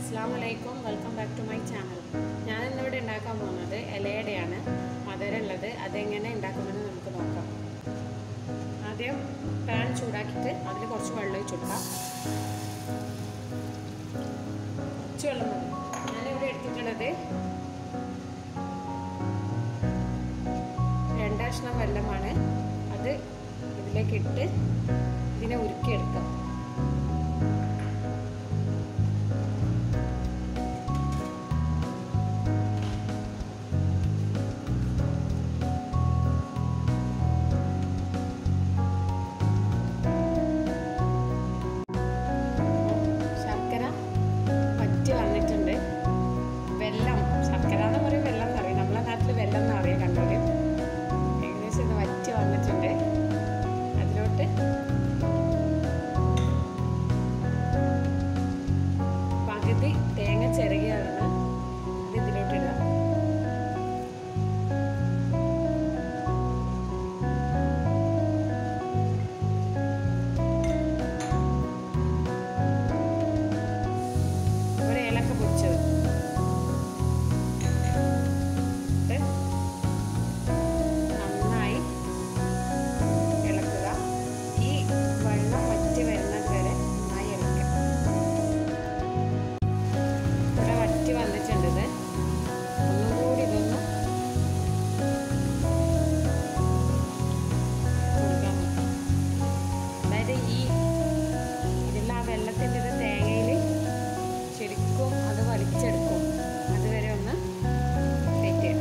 അസ്സാം വലൈക്കും welcome back to my channel ഞാൻ ഇന്നിവിടെ ഉണ്ടാക്കാൻ പോകുന്നത് ഇലയുടെയാണ് മധുരമുള്ളത് അതെങ്ങനെ ഉണ്ടാക്കുമെന്ന് നമുക്ക് നോക്കാം ആദ്യം പാൻ ചൂടാക്കിയിട്ട് അതിൽ കുറച്ച് വെള്ളം ഒഴിച്ച് കൊടുക്കാം കുറച്ച് വെള്ളം മതി ഞാനിവിടെ എടുത്തിട്ടുള്ളത് രണ്ട് കഷ്ണം വെള്ളമാണ് അത് ഇതിലേക്ക് ഇട്ട് ഇതിനെ ഉരുക്കിയെടുക്കാം ശർക്കര വറ്റി വന്നിട്ടുണ്ട് വെള്ളം ശർക്കര എന്ന് പറയും വെള്ളം എന്ന് പറയും നമ്മളെ നാട്ടിൽ വെള്ളം എന്ന് പറയും കണ്ണൂര് ഏകദേശം ഇത് വറ്റി വന്നിട്ടുണ്ട് അതിലോട്ട് പകുതി തേങ്ങ ചിരകിയാണ് ഇത് ഇതിലോട്ട് ഇടുക ഒരു ഏലക്ക പൊടിച്ചത് ഇത് നന്നായി ഇളക്കുക ഈ വെള്ളം വറ്റി വരുന്നത് വരെ നന്നായി ഇളക്കുക ഇവിടെ വറ്റി വന്നിട്ടുണ്ട് ഇത് ഒന്നും കൂടി ഇതൊന്ന് കൊടുക്കാൻ നോക്കാം അതായത് ഈ ഇതിലുള്ള ആ വെള്ളത്തിൻ്റെ ഇത് തേങ്ങയിൽ ശരിക്കും അത് വലിച്ചെടുക്കും അതുവരെ ഒന്ന് വെയിറ്റ് ചെയ്യണം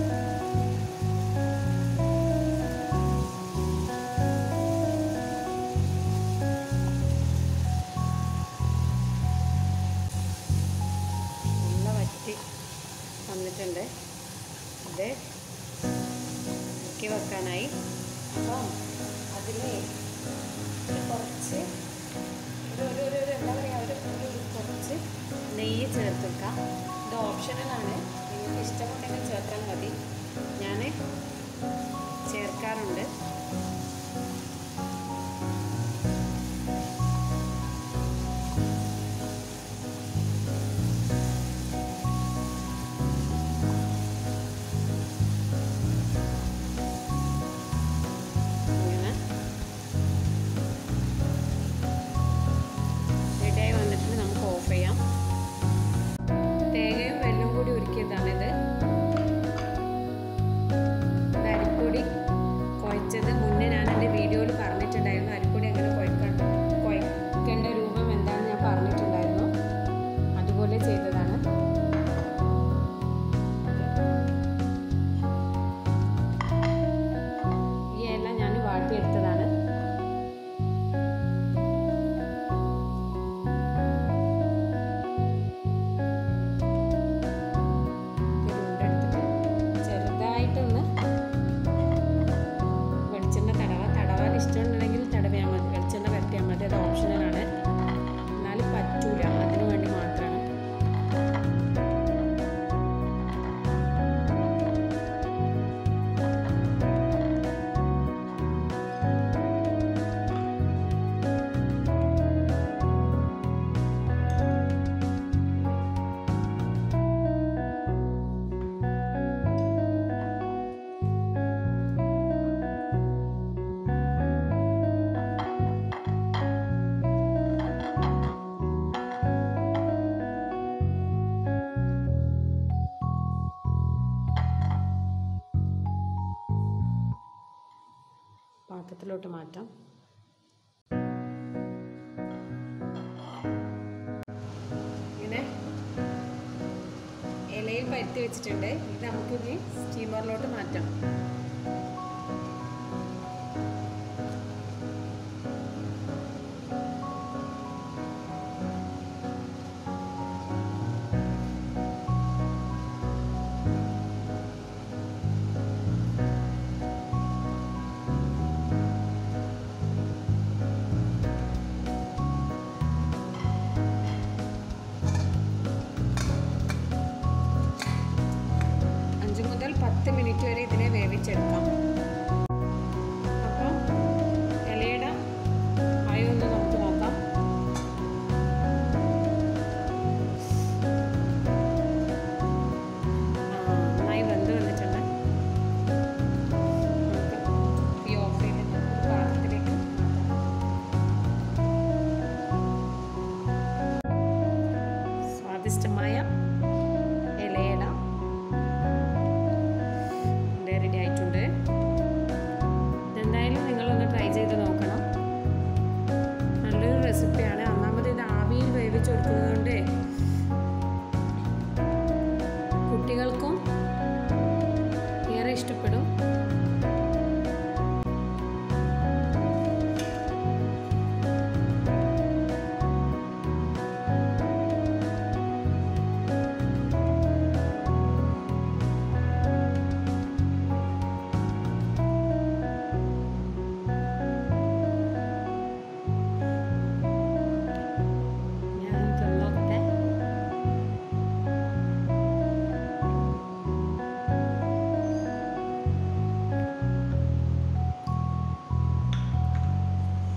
നല്ല വറ്റി വന്നിട്ടുണ്ട് ഇത് ഇറക്കി വെക്കാനായി അപ്പം അതിൽ കുറച്ച് ഒരു ഒരു ഒരു ഒരു എന്താ പറയുക ഒരു ഒരു കുറച്ച് നെയ്യ് ചേർത്ത് വെക്കാം ഇത് ഓപ്ഷണലാണ് നിങ്ങൾക്ക് ഇഷ്ടമുണ്ടെങ്കിൽ ചേർത്താൽ മതി ഞാൻ ചേർക്കാറുണ്ട് ഇങ്ങനെ റെഡിയായി വന്നിട്ട് നമുക്ക് ഓഫ് ചെയ്യാം തേങ്ങയും വെല്ലവും കൂടി ഉരുക്കിയതാണിത് ഇത് അരിപ്പൊടി കുഴച്ചത് മുന്നേ ഞാൻ എൻ്റെ വീഡിയോയിൽ പറഞ്ഞിട്ടുണ്ടായിരുന്നു അരിപ്പൊടി എങ്ങനെ കുഴക്ക കുഴക്കേണ്ട രൂപം എന്താണെന്ന് ഞാൻ പറഞ്ഞിട്ടുണ്ടായിരുന്നു അതുപോലെ ചെയ്തതാണ് ഈ എല്ലാം ഞാൻ വാട്ടിയെടുത്തതാണ് ഇതിലുണ്ടെടുത്തിട്ട് ചെറുതായിട്ടൊന്ന് വെളിച്ചെണ്ണ തടവ തടവാൻ ഇഷ്ടമുണ്ടെങ്കിൽ തടവിയാൽ മതി വെളിച്ചെണ്ണ പരത്തിയാൽ മതി അത് ഓപ്ഷണലാണ് എന്നാലും പറ്റൂല അതിനു വേണ്ടി മാത്രമാണ് പാത്രത്തിലോട്ട് മാറ്റാം ഇങ്ങനെ ഇലയിൽ പരുത്തി വെച്ചിട്ടുണ്ട് ഇത് നമുക്കിനി സ്റ്റീമറിലോട്ട് മാറ്റാം അഞ്ച് മുതൽ പത്ത് മിനിറ്റ് വരെ ഇതിനെ വേവിച്ചെടുക്കാം സ്വാദിഷ്ടമായ